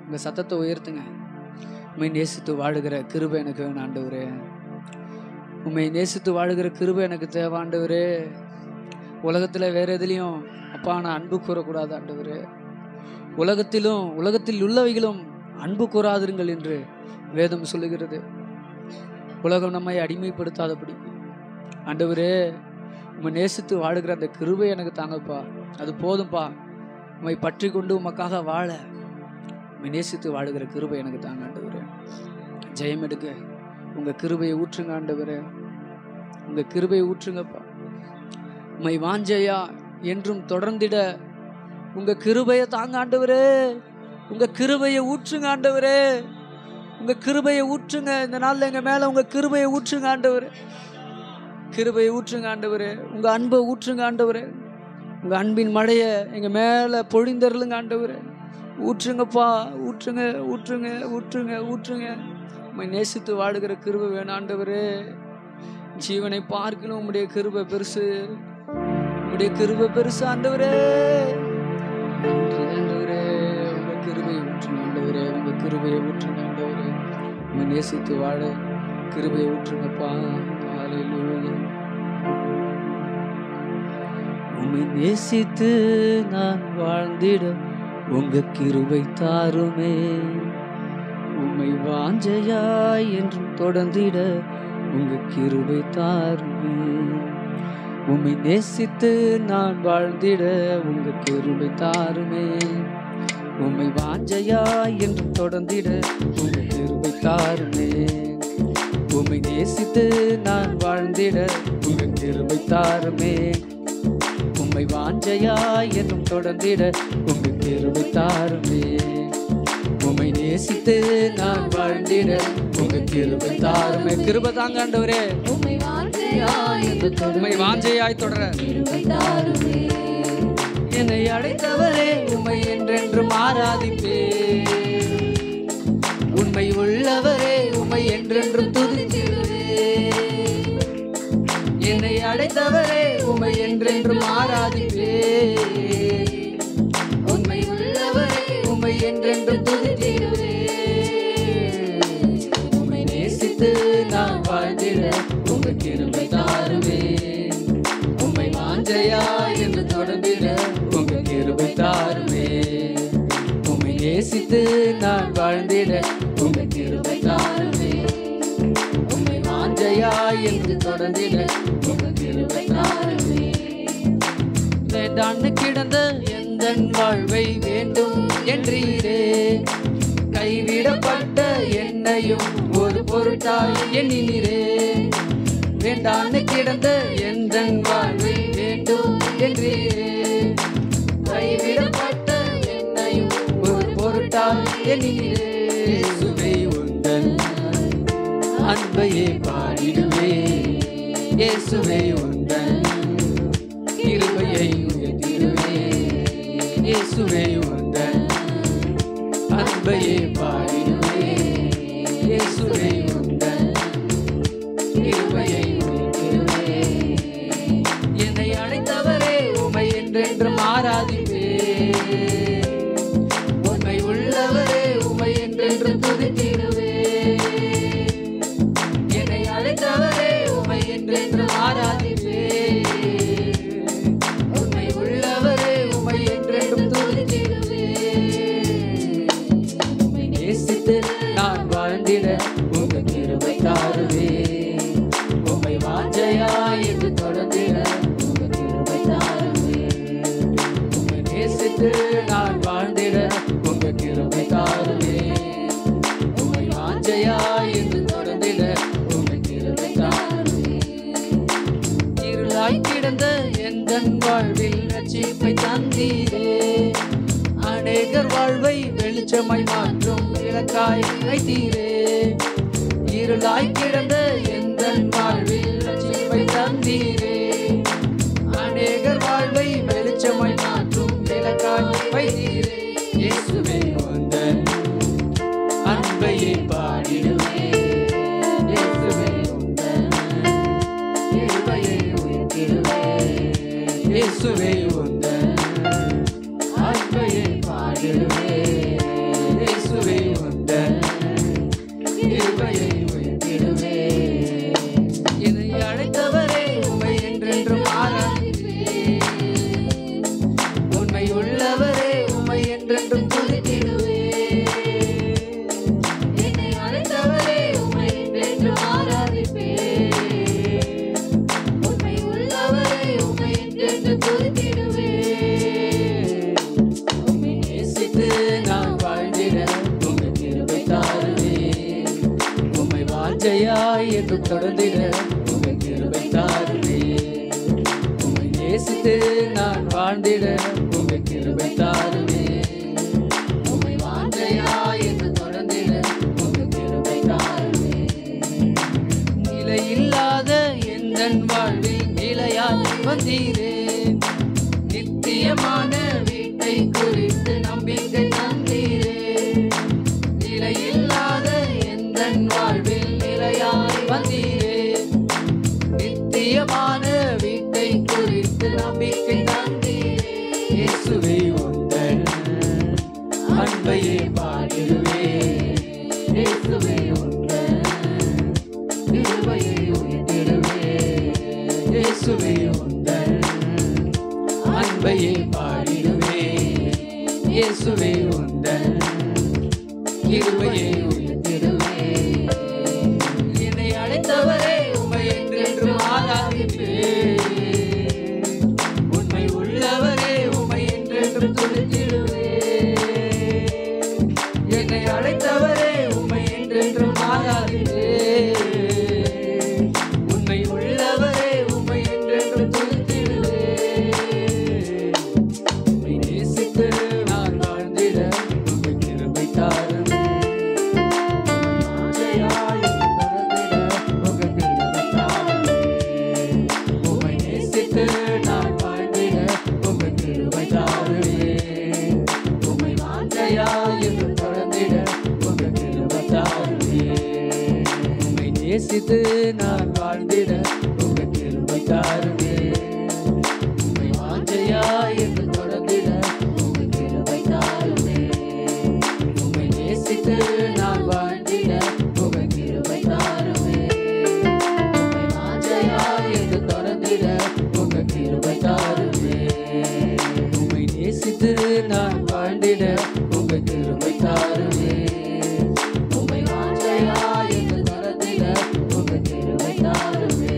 உங்க சத்தத்தை உயர்த்துங்க உண்மை நேசித்து வாழுகிற கிருபை எனக்கு வேணும் ஆண்டவரே உண்மை நேசித்து வாழுகிற கிருபை எனக்கு தேவை ஆண்டவரே உலகத்தில் வேற எதுலேயும் அப்பா நான் அன்பு கூறக்கூடாது ஆண்டவரே உலகத்திலும் உலகத்தில் உள்ளவைகளும் அன்பு கூறாதிருங்கள் என்று வேதம் சொல்லுகிறது உலகம் நம்மை அடிமைப்படுத்தாதபடி ஆண்டவரே உம்மை நேசித்து வாழுகிற அந்த கிருபை எனக்கு தாங்கப்பா அது போதும்பா உம்மை பற்றி கொண்டு உமக்காக வாழ உம்மை நேசித்து வாழுகிற கிருபை எனக்கு தாங்க ஆண்டவரே ஜெயம் எடுக்க உங்க கிருபையை ஊற்றுங்க ஆண்டவரே உங்க கிருபையை ஊற்றுங்கப்பா உம்மை வாஞ்சையா என்றும் தொடர்ந்திட உங்க கிருபையை தாங்க ஆண்டவரே உங்க கிருபையை ஊற்றுங்க ஆண்டவரே உங்க கிருபையை ஊற்றுங்க இந்த நாள்ல எங்க மேல உங்க கிருபையை ஊற்றுங்க ஆண்டவரே கிருபையை ஊற்றுங்க ஆண்டவரே உங்க அன்பை ஊற்றுங்க ஆண்டவரே உங்க அன்பின் மழையை எங்க மேல பொழிந்தருளுங்க ஆண்டவரே ஊற்றுங்கப்பா ஊற்றுங்க ஊற்றுங்க ஊற்றுங்க ஊற்றுங்க உம்மை நேசித்து வாழுகிற கிருபை வேணும் ஆண்டவரே ஜீவனை பார்க்கணும் உம்முடைய கிருபை பெருசு உம்முடைய கிருபை பெருசு ஆண்டவரே நன்றி ஆண்டவரே உங்க கிருபையை ஊற்றுங்க ஆண்டவரே உங்க கிருபையை ஊற்றுங்க ஆண்டவரே உம்மை நேசித்து வாழ கிருபையை ஊற்றுங்கப்பா ஹalleluya உம்மை நேசித்து நான் வாழ்ந்திட உங்க கிருபை தாருமே உம்மை வாஞ்சையாய் என்றும் தொடர்ந்திட உங்க கிருபை தாருமே உம்மை நேசித்து நான் வாழ்ந்திட உங்க கிருபை தாருமே உம்மை வாஞ்சையாய் என்றும் தொடர்ந்திட உங்க கிருபை தாருமே உம்மை நேசித்து நான் வாழ்ந்திட உங்க கிருபை தாருமே உம்மை வாஞ்சையாய் என்றும் தொடர்ந்திட உங்க கிருபை தாருமே உம்மை நேசித்து நான் வாழ்ந்திட உங்க கிருபை தாருமே கிருபை தாங்க ஆண்டவரே உம்மை வாஞ்சையாய் என்று உம்மை வாஞ்சையாய் தொடர கிருபை தாருமே. என்னை அழைத்தவரே உம்மை என்றென்றும் ஆராதிப்பே உண்மை உள்ளவரே உம்மை என்றென்றும் துதித்திடுவே என்னை அழைத்தவரே உம்மை என்றென்றும் ஆராதிப்பே உண்மை உள்ளவரே உம்மை என்றென்றும் துதித்திடுவே உம்மை நேசித்து நான் வாழ்ந்திட உங்க கிருபை தாருமே உம்மை வாஞ்சையா என்று தொடர்ந்திட உங்க கிருபை தாருமே உம்மை நேசித்து நான் வாழ்ந்திட உங்க கிருபை தாருமே உம்மை வாஞ்சையா என்று தொடர்ந்திட உங்க கிருபை தாருமே வேண்டாண்டு கிடந்த எந்த வாழ்வை வேண்டும் என்றீரே கைவிடப்பட்ட என்னையும் ஒரு பொருட்டாய் எண்ணினீரே வேண்டாண்டு கிடந்த எந்த வாழ்வை வேண்டும் என்றீரே கைவிடப்பட்ட என்னையும் ஒரு பொருட்டாய் எண்ணினீரே இயேசுவே உந்தன் அன்பையே பாடிடுவே இயேசுவே உந்தன் கிருபையை உயர்த்திடுவே இயேசுவே உந்தன் அன்பையே பாடிடுவே இயேசுவே உந்தன் கிருபையை உயர்த்திடுவே என்னை அழைத்தவரே உமை என்றென்றும் ஆராதிப்பே உண்மை உள்ளவரே உமை என்றென்றும் துதித்திடுவே என்னை அழைத்தவரே உமை என்றென்றும் ஆராதிப்பே உண்மை உள்ளவரே உமை என்றென்றும் துதித்திடுவே உம்மை நேசித்து நான் வாழ்ந்திட உங்க கிருபை தாருவே உம்மை வாஞ்சையா என்று தொடர்ந்திட உங்க கிருபை தாருவே உம்மை நேசித்து நான் வாழ்ந்திட உங்க கிருபை தாருவே உம்மை வாஞ்சையா என்று தொடர்ந்திட உங்க கிருபை தாருவே இருளாய் கிடந்த எந்தன் வாழ்வில் ரட்சிப்பை தந்தீரே அநேகர் வாழ்வை வெளிச்சமாய் மாற்றும் இலக்காய் வைத்தீரே இருளாய் கிடந்த எந்தன் வாழ்வில் ரட்சிப்பை தந்தீரே அநேகர் வாழ்வை வெளிச்சமாய் மாற்றும் இலக்காய் வைத்தீரே இயேசுவே உந்தன் அன்பையே பாடிடுவே இயேசுவே உந்தன் கிருபையை உயர்த்திடுவே இயேசுவே உந்தன் அன்பையை பாடிடுவே இயேசுவே என்றும் தொடர்ந்திட உங்க கிருபை தாருமே உம்மை நேசித்து நான் வாழ்ந்திட உங்க கிருபை தாருமே உம்மை வாஞ்சையாய் என்று தொடர்ந்திட உங்க கிருபை தாருமே நிலையில்லாத எந்தன் வாழ்வில் நிலையாய் வந்தீரே நித்தியமான வீட்டை குறித்து நம்பிக்கை தந்தீரே நிலையில்லாத எந்தன் வாழ்வில் நிலையாய் வந்தீரே நித்தியமான வீட்டை குறித்து நம்பிக்கை தந்தீரே இயேசுவே உந்தன் அன்பையே பாடிடுவே இயேசுவே உந்தன் கிருபையை உயர்த்திடுவே இயேசுவே உந்தன் அன்பையே பாடிடுவே இயேசுவே உந்தன் கிருபையை உயர்த்திடுவே என்னை அழைத்தவரே உமை என்றென்றும் ஆராதிப்பேன் உண்மை உள்ளவரே உமை என்றென்றும் துதித்திடுவே என்னை அழைத்தவரே உமை என்றென்றும் ஆராதிப்பே உண்மை உள்ளவரே உமை என்றென்றும் துதித்திடுவே உம்மை நேசித்து நான் வாழ்ந்திட உம்மை கிருபை தாருமே ஆசையாய் தொடர்ந்திட உங்க கிருபை தாருமே உம்மை நேசித்து நான் வாழ்ந்திட உங்க கிருபை தாருமே உம்மை வாஞ்சையாய் என்று தொடர்ந்திட உங்க கிருபை தாருமே உம்மை நேசித்து நான் வாழ்ந்திட உங்க கிருபை தாருமே உம்மை வாஞ்சையாய் என்று தொடர்ந்திட உங்க கிருபை தாருமே உம்மை நேசித்து நான் வாழ்ந்திட உங்க கிருபை தாருமே உம்மை வாஞ்சையாய் என்று தொடர்ந்திட உங்க கிருபை தாருமே உம்மை நேசித்து நான் வாழ்ந்திட உங்க கிருபை தாருமே உம்மை வாஞ்சையாய் என்று தொடர்ந்திட உங்க கிருபை தாருமே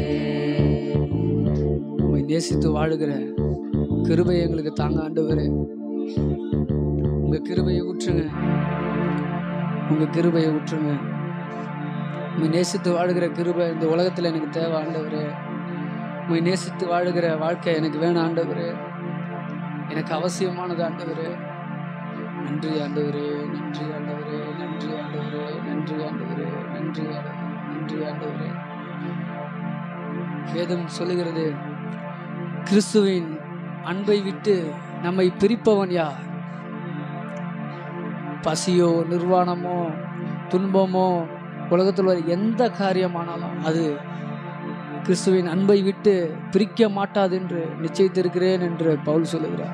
உம்மை நேசித்து வாழுகிற கிருபை எங்களுக்கு தாங்க ஆண்டவரே உங்க கிருபையை ஊற்றுங்க உங்க கிருபையை ஊற்றுங்க உம்மை நேசித்து வாழுகிற கிருபை இந்த உலகத்துல எனக்கு தேவை ஆண்டவரே உம்மை நேசித்து வாழுகிற வாழ்க்கை எனக்கு வேணும் ஆண்டவரே எனக்கு அவசியமானது ஆண்டவரே நன்றி ஆண்டவரே நன்றி ஆண்டவரே நன்றி ஆண்டவரே நன்றி ஆண்டவரே நன்றி ஆண்டவரே நன்றி ஆண்டவரே வேதம் சொல்லுகிறது கிறிஸ்துவின் அன்பை விட்டு நம்மை பிரிப்பவன் யார் பசியோ நிர்வாணமோ துன்பமோ உலகத்தில் உள்ள எந்த காரியமானாலும் அது கிறிஸ்துவின் அன்பை விட்டு பிரிக்க மாட்டாது என்று நிச்சயித்திருக்கிறேன் என்று பவுல் சொல்லுகிறார்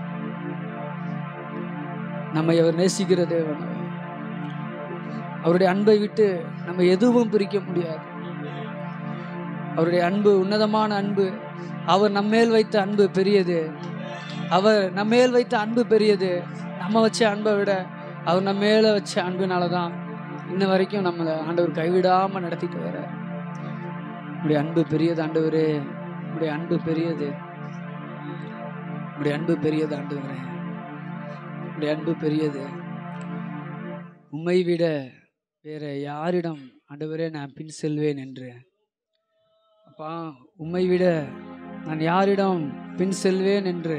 நம்மை அவர் நேசிக்கிற தேவன் அவர். அவருடைய அன்பை விட்டு நம்ம எதுவும் பிரிக்க முடியாது அவருடைய அன்பு உன்னதமான அன்பு அவர் நம்மேல் வைத்த அன்பு பெரியது அவர் நம்மேல் வைத்த அன்பு பெரியது நம்ம வச்ச அன்பை விட அவர் நம்ம மேல வச்ச அன்பினால தான் இன்ன வரைக்கும் நம்மளை ஆண்டவர் கைவிடாம நடத்திட்டு வர உடைய அன்பு பெரியது ஆண்டவரே உடைய அன்பு பெரியது உடைய அன்பு பெரியது ஆண்டவரே உடைய அன்பு பெரியது உம்மை விட வேற யாரிடம் ஆண்டவரே நான் பின் செல்வேன் என்று அப்பா உம்மை விட நான் யாரிடம் பின் செல்வேன் என்று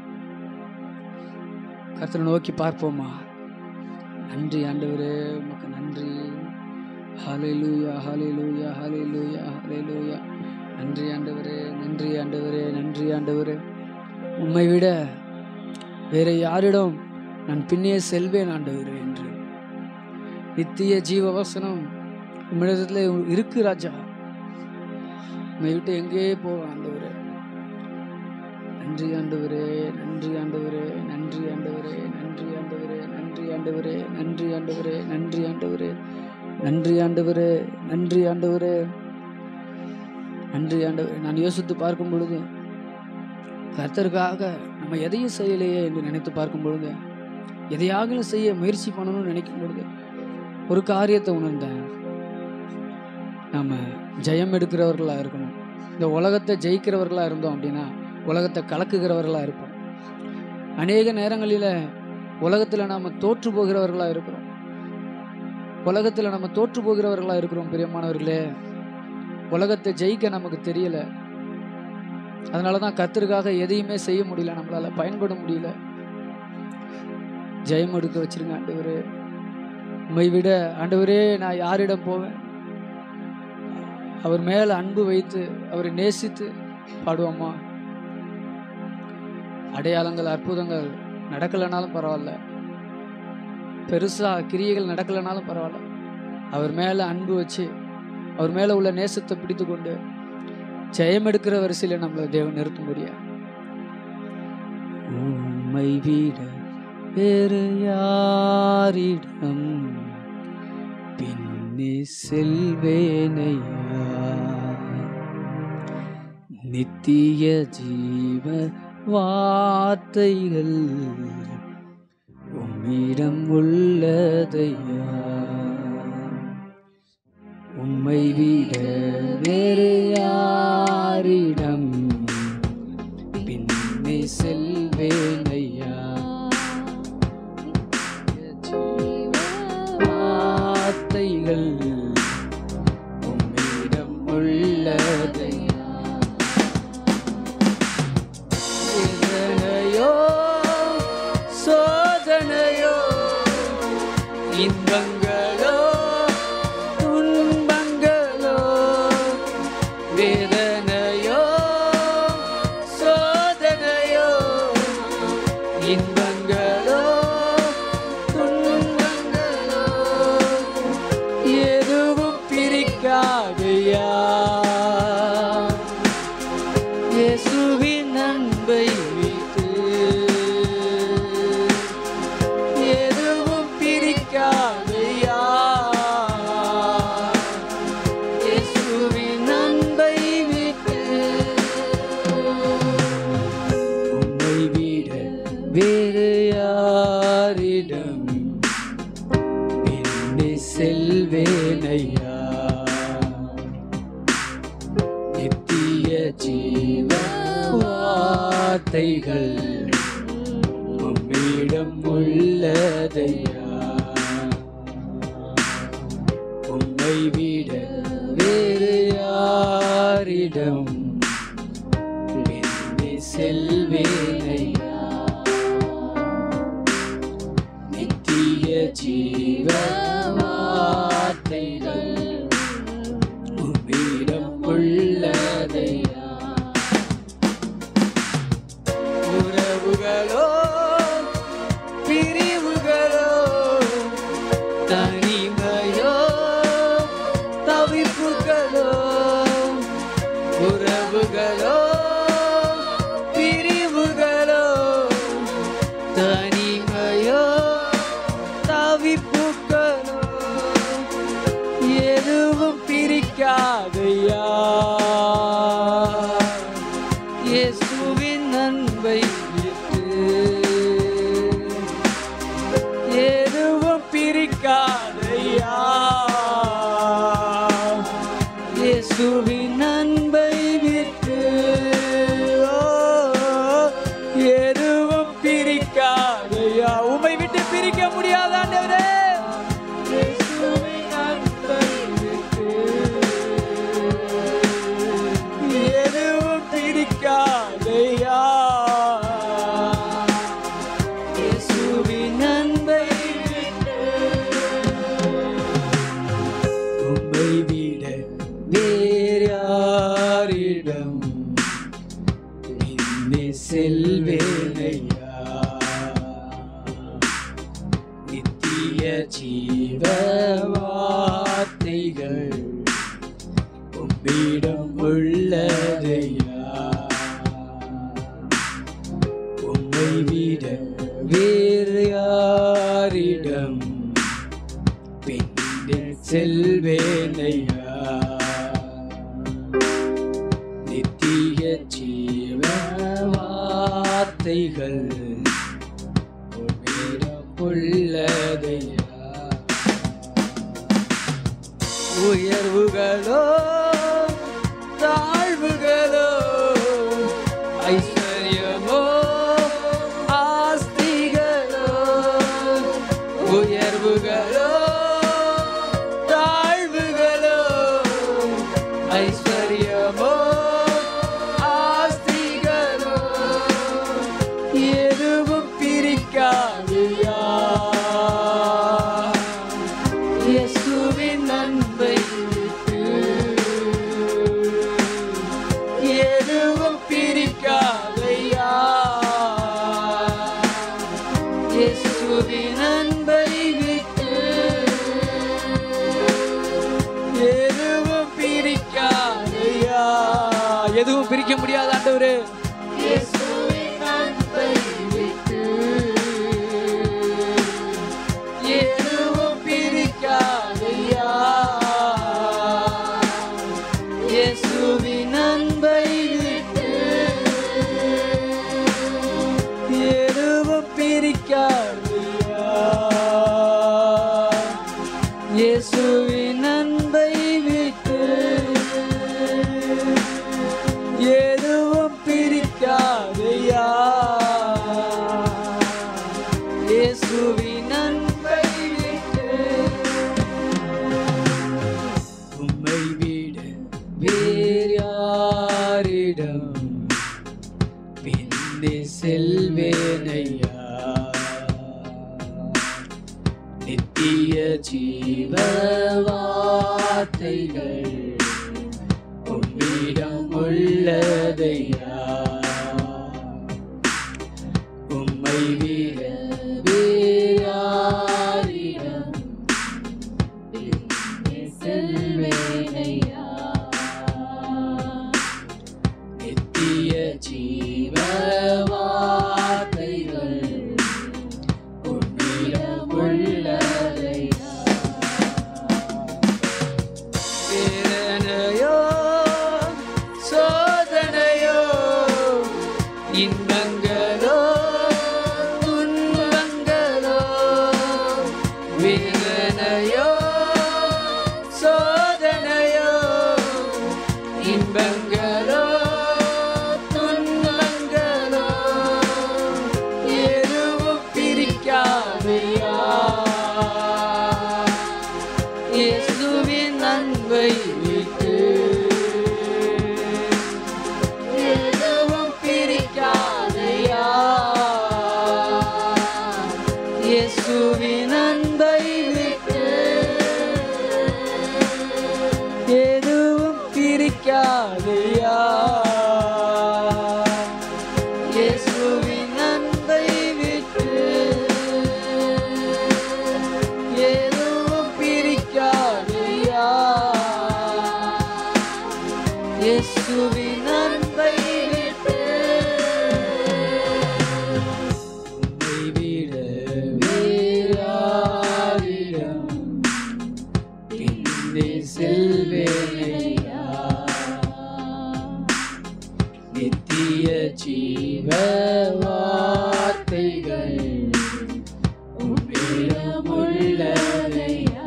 கர்த்தரை நோக்கி பார்ப்போமா நன்றி ஆண்டவரே உமக்கு நன்றி ஹalleluya ஹalleluya ஹalleluya ஹalleluya நன்றி ஆண்டவரே நன்றி ஆண்டவரே நன்றி ஆண்டவரே உம்மை விட வேற யாரிடம் நான் பின்னே செல்வேன் ஆண்டவரே என்று நித்திய ஜீவ வசனம் உம்மிடத்துல இருக்கு ராஜா உம்மை விட்டு எங்கே போவேன் ஆண்டவரே நன்றி ஆண்டவரே நன்றி ஆண்டவரே நன்றி ஆண்டவரே நன்றி ஆண்டவரே நன்றி ஆண்டவரே நன்றி ஆண்டவரே நன்றி ஆண்டவரே நன்றி ஆண்டவரே நன்றி ஆண்டவரே நன்றி ஆண்டவரே நான் யோசித்து பார்க்கும் பொழுது கர்த்தருக்காக நம்ம எதையும் செய்யலையே என்று நினைத்து பார்க்கும் பொழுது எதையாகிலும் செய்ய முயற்சி பண்ணணும்னு நினைக்கும் பொழுது ஒரு காரியத்தை உணர்ந்தேன் நாம ஜெயம் எடுக்கிறவர்களா இருக்கணும் இந்த உலகத்தை ஜெயிக்கிறவர்களா இருந்தோம் அப்படின்னா உலகத்தை கலக்குகிறவர்களா இருப்போம் அநேக நேரங்களில உலகத்துல நாம தோற்று போகிறவர்களா இருக்கிறோம் உலகத்துல நம்ம தோற்று போகிறவர்களா இருக்கிறோம் பிரியமானவர்களே உலகத்தை ஜெயிக்க நமக்கு தெரியல அதனால தான் கத்தருக்காக எதையுமே செய்ய முடியல நம்மளால பயன்பட முடியல ஜெயம் எடுக்க வச்சிருங்க ஆண்டவரே உம்மை விட ஆண்டவரே நான் யாரிடம் போவேன் அவர் மேல அன்பு வைத்து அவரை நேசித்து பாடுவோமா அடையாளங்கள் அற்புதங்கள் நடக்கலைனாலும் பரவாயில்ல பெருசா கிரியைகள் நடக்கலைனாலும் பரவாயில்ல அவர் மேல அன்பு வச்சு அவர் மேல உள்ள நேசத்தை பிடித்து கொண்டு ஜெயம் எடுக்கிற வரிசையில நம்மளை தேவன் நிறுத்த முடியும் உம்மை விட வேறு யாரிடம் பின்னே செல்வேனையா நித்திய ஜீவ வார்த்தைகள் உம்மிடம் உள்ளதையா உம்மை விட வேறு யாரிடம் பின்னே செல்வேனையா வார்த்தைகள் உம்மிடம் உள்ளதையா வேதனையோ சோதனையோ இன்பங்களோ துன்பங்களோ வேதனையோ சோதனையோ இன்பங்களோ துன்பங்களோ எதுவும் பிரிக்காதையா இயேசுவின் அன்பை வைத்து எதுவும் பிரிக்காதையா இயேசுவின் அன்பை விட்டு உம்மை விட வேறு யாரிடம் என்னை செல்வேனையா நித்திய ஜீவ வார்த்தைகள் உம்மிடம் உள்ளதையா உம்மை விட வேறு யாரிடம் என்னை செல்வேனையா நித்திய ஜீவ வார்த்தைகள் உம்மிடம் உள்ளதையா உறவுகளோ பிரிவுகளோ தனிமையோ தவிப்புகளோ உறவுகளோ பிரிவுகளோ தனிமையோ தவிப்புகளோ எதுவும் பிரிக்காதையா இயேசுவின் அன்பை விட்டு எதுவும் பிரிக்காதையா இயேசுவின் அன்பை விட்டு ஓ, எதுவும் பிரிக்காதையா உம்மை விட்டு பிரிக்க முடியாத ஆண்டவரே இயேசுவின் அன்பை விட்டு எதுவும் பிரிக்காதையா இயேசுவின் அன்பை விட்டு உம்மை விட வேறாரிடம் நின்னே செல்வேனையா நித்திய ஜீவ வார்த்தைகள் உம்மிடம் உள்ளதையா உம்மை விட வேறு யாரிடம் பின்னில் செல்வேனையா நித்திய ஜீவ வார்த்தைகள் உம்மிடம் உள்ளதையா உயர்வுகளோ தாழ்வுகளோ ஐஸ்வர்யமோ ஆஸ்திகளோ உயர்வுகளோ தாழ்வுகளோ ஐஸ்வர்யமோ இயேசுவின் அன்பை விட்டு எதுவும் பிரிக்காதையா இயேசுவின் அன்பை விட்டு உம்மை விட வேறு யாரிடம் பின்னே செல்வேனையா நித்திய ஜீவ வார்த்தைகள் உன்னிடம் உள்ளதையா உம்மை விட வேறாரிடம் செல்வேனையா நித்திய ஜீவ வார்த்தைகள் உன்னிடம் உள்ளதையா வேதனையோ சோதனையோ இன்பங்களோ துன்பங்களோ வேதனையோ சோதனையோ இன்பங்களோ துன்பங்களோ எதுவும் பிரிக்காதையா இயேசுவின் அன்பை விட்டு எதுவும் பிரிக்காதையா இயேசுவின் அன்பை விட்டு எதுவும் பிரிக்காதையா இயேசுவின் அன்பை விட்டு எதுவும் பிரிக்காதையா இயேசுவின் அன்பை விட்டு உம்மை விட வேறாரிடம் பின்னே செல்வேனையா நித்திய ஜீவ வார்த்தைகள் உம்மிடம் உள்ளதையா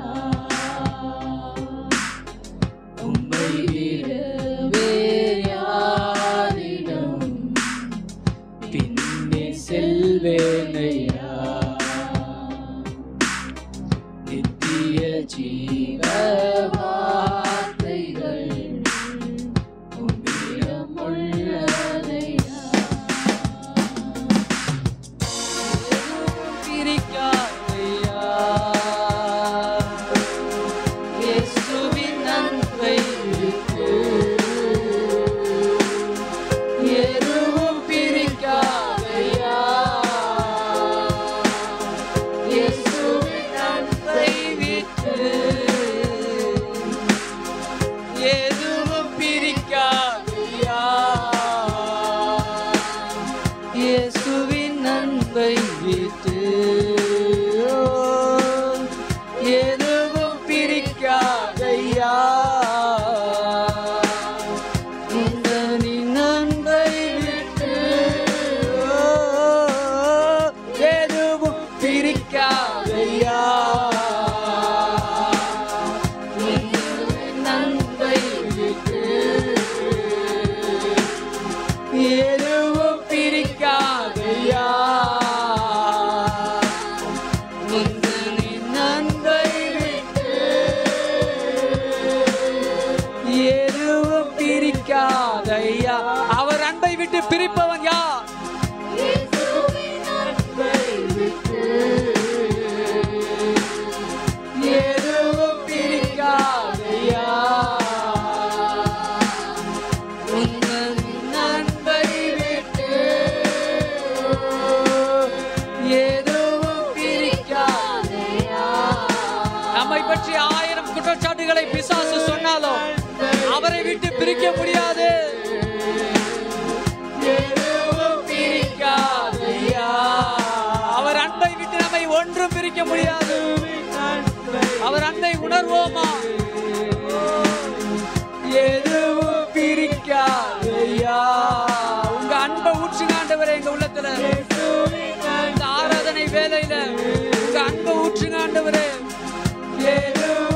உம்மை விட வேறாரிடம் பின்னே செல்வேனையா நித்திய ஜீவ வார்த்தைகள் உம்மிடம் உள்ளதையா எதுவும் பிரிக்காதையா இயேசுவின் அன்பை விட்டு எதுவும் பிரிக்காதையா இயேசுவின் அன்பை விட்டு எதுவும் பிரிக்காதையா இயேசுவின் அன்பை விட்டு எதுவும் பிரிக்காதையா உந்தனின் அன்பை விட்டு எதுவும் பிரிக்காதையா உந்தனின் அன்பை விட்டு எதுவும் பிரிக்காதையா முந்தனின் அன்பை விட்டு எதுவும் பிரிக்காதையா அவர் அன்பை விட்டு பிரிப்பவன் யார் இயேசுவின் அன்பை விட்டு எதுவும் பிரிக்காதையா உந்தனின் அன்பை விட்டு எதுவும் பிரிக்காதையா நம்மை பற்றி ஆயிரம் குற்றச்சாட்டுகளை பிசாசு சொன்னாலும் அவரை விட்டு பிரிக்க முடியாது எதுவும் பிரிக்காதையா அவர் அன்பை விட்டு நம்மை ஒன்றும் பிரிக்க முடியாது அவர் அன்பை உணர்வோமா எதுவும் பிரிக்காதையா உங்க அன்பை ஊற்றுங்க ஆண்டவரே எங்க உள்ளத்துல இந்த ஆராதனை வேலையில உங்க அன்பை ஊற்றுங்க ஆண்டவரே எதுவும்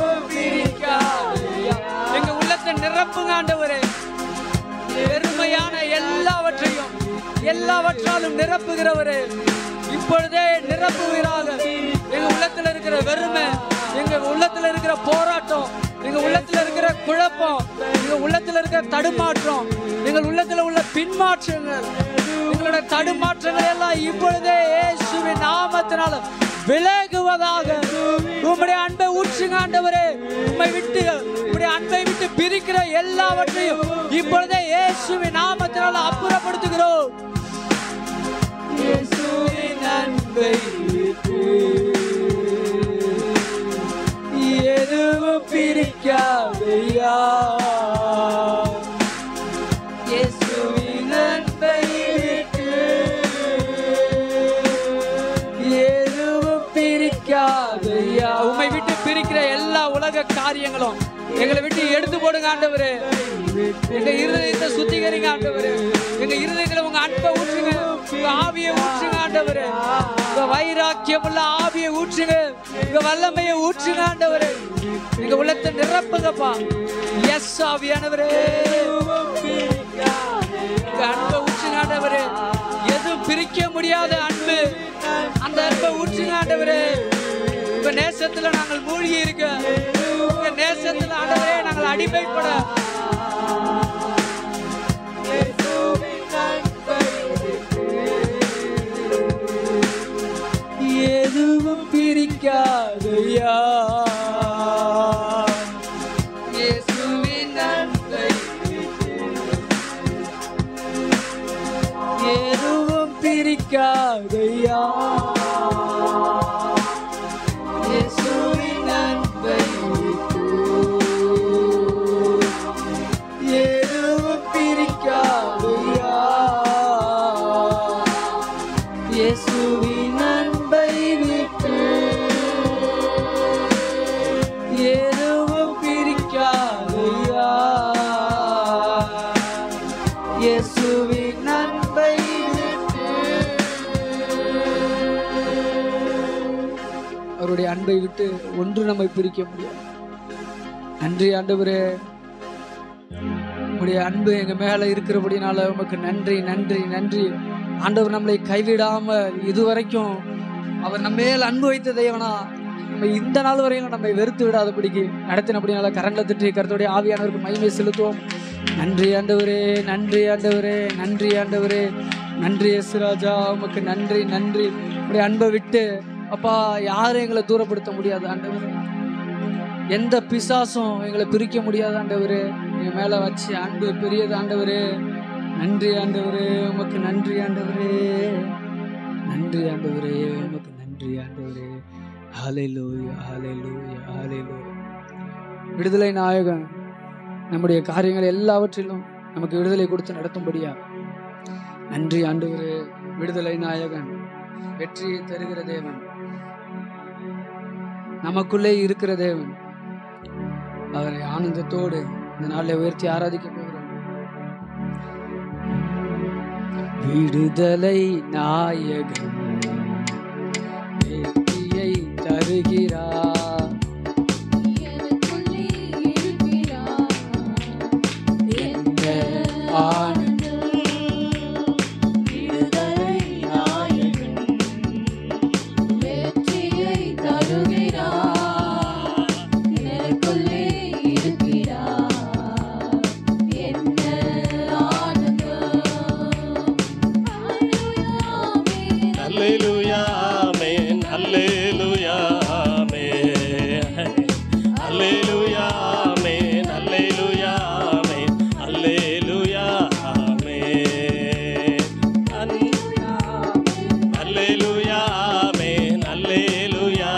எல்லாவற்றாலும் நிரப்புகிறவரே இப்பொழுதே நிரப்புவீராக எங்க உள்ளத்துல இருக்கிற வெறுமை எங்க உள்ளத்துல இருக்கிற போராட்டம் எங்க உள்ளத்துல இருக்கிற குழப்பம் எங்க உள்ளத்துல இருக்கிற தடுமாற்றம் எங்கள் உள்ளத்துல உள்ள பின்மாற்றங்கள் எங்களுடைய தடுமாற்றங்கள் எல்லாம் இப்பொழுதே இயேசுவின் நாமத்தினால விலகுவதாக உம்முடைய அன்பை ஊற்றுங்க ஆண்டவரே உம்மை விட்டு உம்முடைய அன்பை விட்டு பிரிக்கிற எல்லாவற்றையும் இப்பொழுதே இயேசுவின் நாமத்தினால அப்புறப்படுத்துகிறோம் இயேசுவின் அன்பை விட்டு எதுவும் பிரிக்காதையா இயேசுவின் அன்பை விட்டு எதுவும் பிரிக்காதையா உம்மை விட்டு பிரிக்கிற எல்லா உலக காரியங்களும் எங்களை விட்டு எடுத்து போடுங்க ஆண்டவரே எங்க இருதயத்தை சுத்திகரிங்க ஆண்டவரே எங்க இருதயத்துல உங்க அன்பை ஊற்றுங்க உங்க ஆவியை ஊற்றுங்க ஆண்டவரே உங்க வைராக்கியம் உள்ள ஆவியை ஊற்றுங்க உங்க வல்லமையை ஊற்றுங்க ஆண்டவரே எங்க உள்ளத்தை நிரப்புங்கப்பா எஸ் ஆவியானவரே உங்க அன்பை ஊற்றுங்க ஆண்டவரே எதுவும் பிரிக்க முடியாத அன்பு அந்த அன்பை ஊற்றுங்க ஆண்டவரே உங்க நேசத்துல நாங்கள் மூழ்கி இருக்க உங்க நேசத்துல ஆண்டவரே நாங்கள் அடிமைப்பட எதுவும் பிரிக்காதையா இயேசுவின் அன்பை விட்டு எதுவும் பிரிக்காதையா இயேசுவின் அன்பை விட்டு எதுவும் பிரிக்காதையா இயேசுவின் அன்பை விட்டு எதுவும் பிரிக்காதையா இயேசுவின் அன்பை விட்டு அவருடைய அன்பை விட்டு ஒன்று நம்மை பிரிக்க முடியாது நன்றி ஆண்டவரே உங்களுடைய அன்பு எங்க மேல இருக்கிறபடினால உமக்கு நன்றி நன்றி நன்றி ஆண்டவர் நம்மளை கைவிடாமல் இதுவரைக்கும் அவர் நம்ம மேல் அன்பு வைத்த தேவனா நம்ம இந்த நாள் வரையிலும் நம்மை வெறுத்து விடாதபடிக்கு நடத்தினபடினால கரங்களை திட்டி கருத்துடைய ஆவியானவருக்கு மகிமை செலுத்துவோம் நன்றி ஆண்டவரே நன்றி ஆண்டவரே நன்றி ஆண்டவரே நன்றி எஸ்ராஜா உமக்கு நன்றி நன்றி உடைய அன்பை விட்டு அப்பா யாரும் எங்களை தூரப்படுத்த முடியாது ஆண்டவரே எந்த பிசாசும் எங்களை பிரிக்க முடியாது ஆண்டவரே எங்க மேல வச்சு அன்பு பெரியது ஆண்டவரே நன்றி ஆண்டவரே உமக்கு நன்றி ஆண்டவரே நன்றி ஆண்டவரே உமக்கு நன்றி ஆண்டவரே ஹalleluya ஹalleluya ஹalleluya விடுதலை நாயகன் நம்முடைய காரியங்கள் எல்லாவற்றிலும் நமக்கு விடுதலை கொடுத்து நடத்தும்படியா நன்றி ஆண்டவரே விடுதலை நாயகன் வெற்றியை தருகிற தேவன் நமக்குள்ளே இருக்கிற தேவன் அவரை ஆனந்தத்தோடு இந்த நாளில் உயர்த்தி ஆராதிக்க போகிறோம் விடுதலை நாயகன் வெற்றியை தருகிறார் எனக்குள்ளே இருக்கிறார் எந்த ஆனந்தம் விடுதலை நாயகன் வெற்றியை தருகிறார் எனக்குள்ளே இருக்கிறார் என்ன ஆனந்தம் அல்லேலூயா ஆமென் அல்லேலூயா ஆமென் அல்லேலூயா ஆமென் அல்லேலூயா ஆமென் அல்லேலூயா ஆமென் அன்- அல்லேலூயா ஆமென் அல்லேலூயா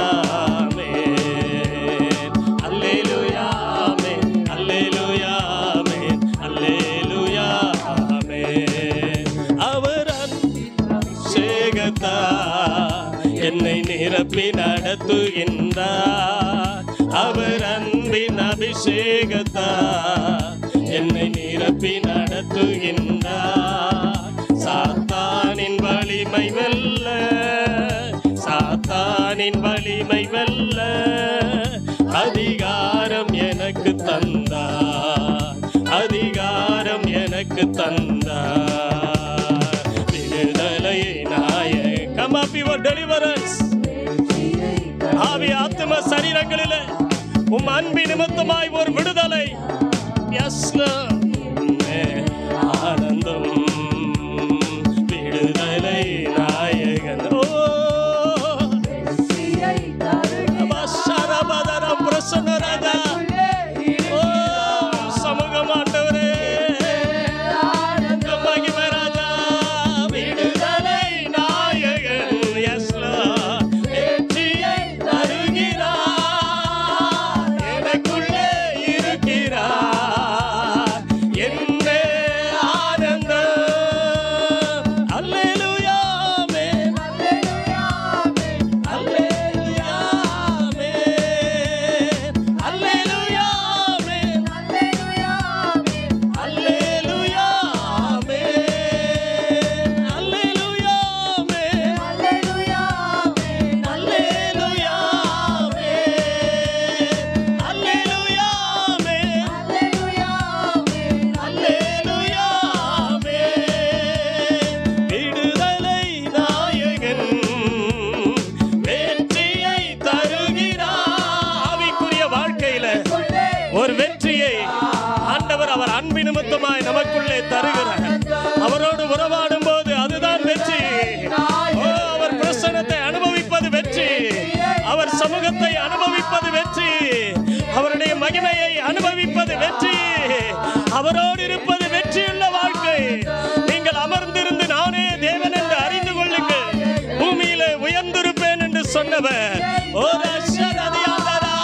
ஆமென் அல்லேலூயா ஆமென் அல்லேலூயா ஆமென் அல்லேலூயா ஆமென் அவர் அபிஷேகத்தா என்னை நிரப்பி நடத்துகின்றார் அவர் அன்பின் அபிஷேகத்தா என்னை நிரப்பி நடத்துகின்றார் சாத்தானின் வலிமை வெல்ல சாத்தானின் வலிமை வெல்ல அதிகாரம் எனக்கு தந்தார் அதிகாரம் எனக்கு தந்தார் for deliverance ஆவி ஆத்ம சரீரங்களிலே உம் அன்பி நிமித்தமாய் ஒரு விடுதலை எஸ் ஆனந்தம் விடுதலை நாயகன் ஓ சரபதரம் பிரசன்ன ராஜா ஓ சமூகம் ஆண்டவரே மகிமை ராஜா விடுதலை நாயகன் எஸ் வெற்றியை தருகிறார் எனக்குள்ளே இருக்கிறார் என்னே ஆனந்தம் அல்லேலூயா ஆமென் அல்லேலூயா ஆமென் அல்லேலூயா ஆமென் அல்லேலூயா ஆமென் அல்லேலூயா ஆமென் அல்லேலூயா ஆமென் அல்லேலூயா ஆமென் அல்லேலூயா ஆமென் விடுதலை நாயகன் வெற்றியை தருகிறார் ஆவிக்குரிய வாழ்க்கையில ஒரு வெற்றியை ஆண்டவர் அவர் அன்பு நிமித்தமாய் நமக்குள்ளே தருகிறார் அவரோடு உறவாடும் போது அதுதான் வெற்றி ஓ, அவர் பிரசனத்தை அனுபவிப்பது வெற்றி அவர் சமூகத்தை அனுபவிப்பது வெற்றி அவருடைய மகிமையை அனுபவிப்பது வெற்றி அவரோடு இருப்பது வெற்றியுள்ள வாழ்க்கை நீங்கள் அமர்ந்திருந்து நானே தேவன் என்று அறிந்து கொள்ளுங்கள் பூமியிலே உயர்ந்திருப்பேன் என்று சொன்னவர் ஓ ரஷரதியாதரா.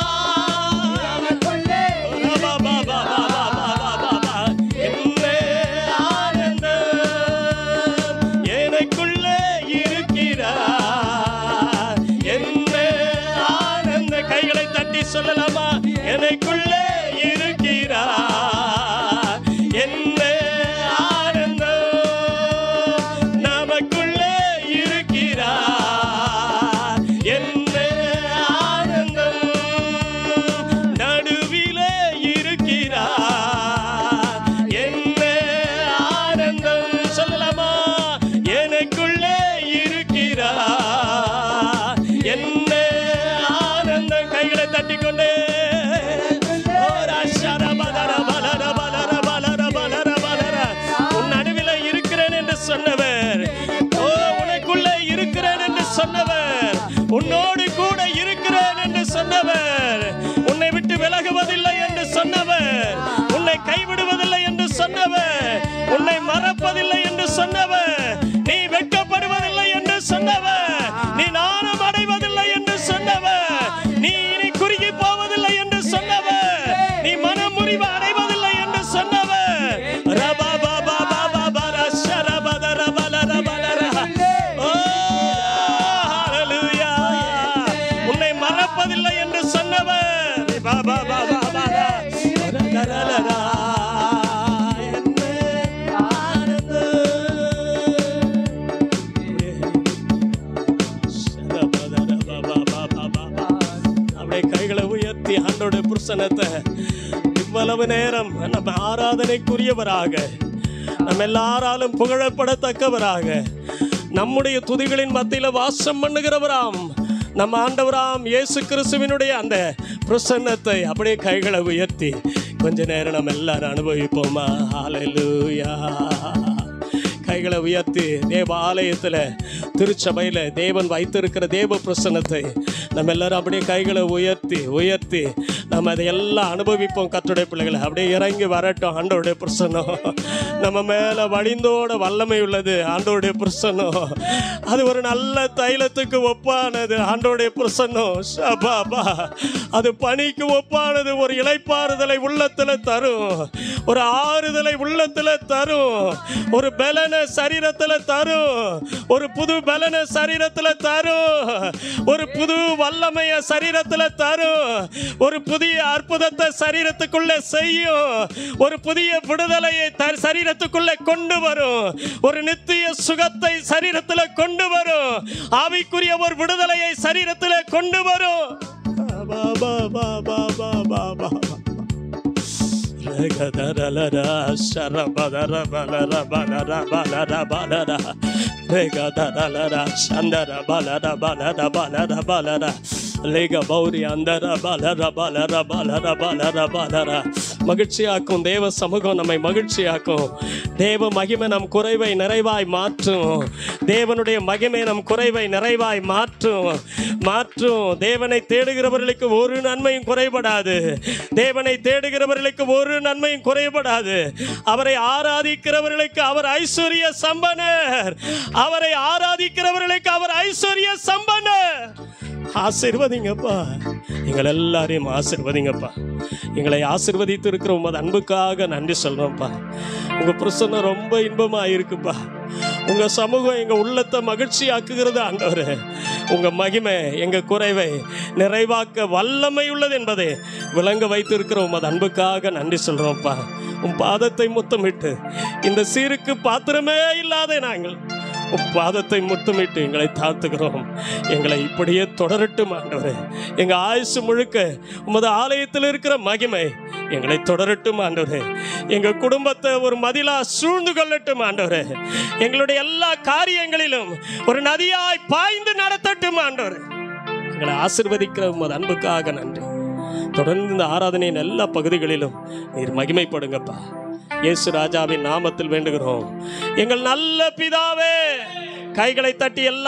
பா, பா, பா, பா, பா, பா, பா, பா, பா. என்னே ஆனந்தம் எனக்குள்ளே இருக்கிறார் என்னே ஆனந்த கைகளை தட்டி சொல்லலாமா எனக்குள்ளே இருக்கிறார் என்னே ஆனந்தம் நமக்குள்ளே இருக்கிறார் என்னே ஆனந்தம் நடுவிலே இருக்கிறார் என்னே ஆனந்தம் சொல்லலாமா எனக்குள்ளே இருக்கிறார் என்னே ஆனந்தம் கைகளை தட்டிக்கொண்டே ஓரா ஷரபதர பலர பலர பலர பலர பலர. உன் நடுவிலே இருக்கிறேன் என்று சொன்னவர் ஓ உனக்குள்ளே இருக்கிறேன் என்று சொன்னவர் உன்னோடு கூட இருக்கிறேன் என்று சொன்னவர் உன்னை விட்டு விலகுவதில்லை என்று சொன்னவர் உன்னை கைவிடுவதில்லை என்று சொன்னவர் உன்னை மறப்பதில்லை என்று சொன்னவர் நீ வெட்கப்படுவதில்லை என்று சொன்னவர் நீ நாணம் அடைவதில்லை என்று சொன்னவர் நீ இனி குறுகி போவதில்லை என்று சொன்னவர் நீ மனமுறிவு அடைவதில்லை என்று சொன்னவர் ரபா பாபா பாபா பாரா ஷரபத ரபல ரபல ஓ ஹalleluya உன்னை மறப்பதில்லை என்று சொன்னவர் பாபா பாபா பாரா ரரரரரா. என்னே ஆனந்தம். அப்படியே கைகளை உயர்த்தி ஆண்டோட புருஷனத்தை இவ்வளவு நேரம் நம்ம ஆராதனைக்குரியவராக நம்ம எல்லாராலும் புகழப்படத்தக்கவராக நம்முடைய துதிகளின் மத்தியில வாசம் பண்ணுகிறவராம் நம்ம ஆண்டவராம் இயேசு கிறிஸ்துவினுடைய அந்த பிரசன்னத்தை அப்படியே கைகளை உயர்த்தி கொஞ்ச நேரம் நம்ம எல்லாரும் அனுபவிப்போமா ஹalleluya கைகளை உயர்த்தி தேவ ஆலயத்தில் திருச்சபையில் தேவன் வைத்திருக்கிற தேவ பிரசன்னத்தை நம்ம எல்லாரும் அப்படியே கைகளை உயர்த்தி உயர்த்தி நம்ம அதை எல்லாம் அனுபவிப்போம் கத்துடைய பிள்ளைகளை அப்படியே இறங்கி வரட்டும் ஆண்டோடைய பிரசன்னம் நம்ம மேலே வழிந்தோட வல்லமை உள்ளது ஆண்டோடைய பிரசன்னம் அது ஒரு நல்ல தைலத்துக்கு ஒப்பானது ஆண்டோடைய பிரசன்னம் ஷபாபா அது பனிக்கு ஒப்பானது ஒரு இளைப்பாறுதலை உள்ளத்துல தரும் ஒரு ஆறுதலை உள்ளத்துல தரும் ஒரு பலன சரீரத்துல தரும் ஒரு புது பலன சரீரத்துல தரும் ஒரு புது வல்லமைய சரீரத்துல தரும் ஒரு புதிய அற்புதத்தை சரீரத்துக்குள்ள செய்யும் ஒரு புதிய விடுதலையை த- சரீரத்துக்குள்ள கொண்டு வரும் ஒரு நித்திய சுகத்தை சரீரத்துல கொண்டு வரும் ஆவிக்குரிய ஒரு விடுதலையை சரீரத்துல கொண்டு வரும் பா, பா, பா, பா, பா, பா, பா, பா. ரகதரலரா, சரபதரபலரபலரபலரபலரா. ரேகதரலர சந்தர பலர பலர பலர பலர லேக பௌரி அந்தர பலர பலர பலர பலர பலர மகிழ்ச்சியாக்கும் தேவ சமூகம் நம்மை மகிழ்ச்சியாக்கும் தேவ மகிமை நம் குறைவை நிறைவாய் மாற்றும் தேவனுடைய மகிமை நம் குறைவை நிறைவாய் மாற்றும் மாற்றும் தேவனை தேடுகிறவர்களுக்கு ஒரு நன்மையும் குறைபடாது தேவனை தேடுகிறவர்களுக்கு ஒரு நன்மையும் குறைபடாது அவரை ஆராதிக்கிறவர்களுக்கு அவர் ஐஸ்வர்ய சம்பனர் அவரை ஆராதிக்கிறவர்களுக்கு அவர் ஐஸ்வர்ய சம்பனர் ஆசிர்வதிங்கப்பா எங்கள் எல்லாரையும் ஆசிர்வதிங்கப்பா எங்களை ஆசிர்வதித்து இருக்கிற உமது அன்புக்காக நன்றி சொல்றோம்ப்பா உங்க பிரசன்னம் ரொம்ப இன்பமா இருக்குப்பா உங்க சமூகம் எங்க உள்ளத்தை மகிழ்ச்சி ஆக்குகிறது ஆண்டவரே உங்க மகிமை எங்க குறைவை நிறைவாக்க வல்லமை உள்ளது என்பதை விளங்க வைத்திருக்கிற உமது அன்புக்காக நன்றி சொல்றோம்ப்பா உன் பாதத்தை முத்தமிட்டு இந்த சீருக்கு பாத்திரமே இல்லாத நாங்கள் உம் பாதத்தை முத்தமிட்டு எங்களை தாழ்த்துகிறோம் எங்களை இப்படியே தொடரட்டும் ஆண்டவரே எங்க ஆயுசு முழுக்க உமது ஆலயத்தில் இருக்கிற மகிமை எங்களை தொடரட்டும் ஆண்டவரே எங்க குடும்பத்தை ஒரு மதிலா சூழ்ந்து கொள்ளட்டும் ஆண்டவரே எங்களுடைய எல்லா காரியங்களிலும் ஒரு நதியாய் பாய்ந்து நடத்தட்டும் ஆண்டவரே எங்களை ஆசிர்வதிக்கிற உமது அன்புக்காக நன்றி தொடர்ந்து இந்த ஆராதனையின் எல்லா பகுதிகளிலும் நீர் மகிமைப்படுங்கப்பா இயேசு ராஜாவின் நாமத்தில் வேண்டுகிறோம் எங்கள் நல்ல பிதாவே கைகளை தட்டி எல்லா